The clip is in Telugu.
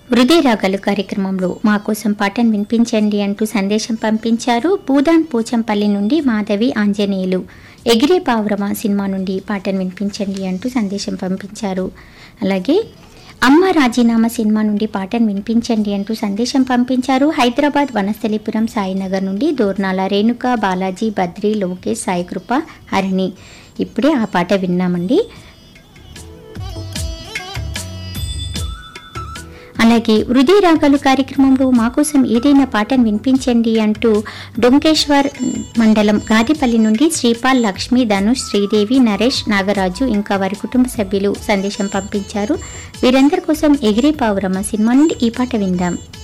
హృదయ రాగాలు కార్యక్రమంలో మా కోసం పాటను వినిపించండి అంటూ సందేశం పంపించారు భూదాన్ పోచంపల్లి నుండి మాధవి ఆంజనేయులు ఎగిరే పావురమ సినిమా నుండి పాటను వినిపించండి అంటూ సందేశం పంపించారు అలాగే అమ్మ రాజీనామా సినిమా నుండి పాటను వినిపించండి అంటూ సందేశం పంపించారు హైదరాబాద్ వనస్థలిపురం సాయినగర్ నుండి దోర్నాల రేణుక బాలాజీ బద్రి లోకేష్ సాయికృప హరిణి ఇప్పుడే ఆ పాట విన్నామండి అలాగే హృదయ రాగాలు కార్యక్రమంలో మా కోసం ఏదైనా పాటను వినిపించండి అంటూ డొంకేశ్వర్ మండలం గాదిపల్లి నుండి శ్రీపాల్ లక్ష్మి ధనుష్ శ్రీదేవి నరేష్ నాగరాజు ఇంకా వారి కుటుంబ సభ్యులు సందేశం పంపించారు వీరందరి కోసం ఎగిరే పావురమ్మ సినిమా నుండి ఈ పాట విందాం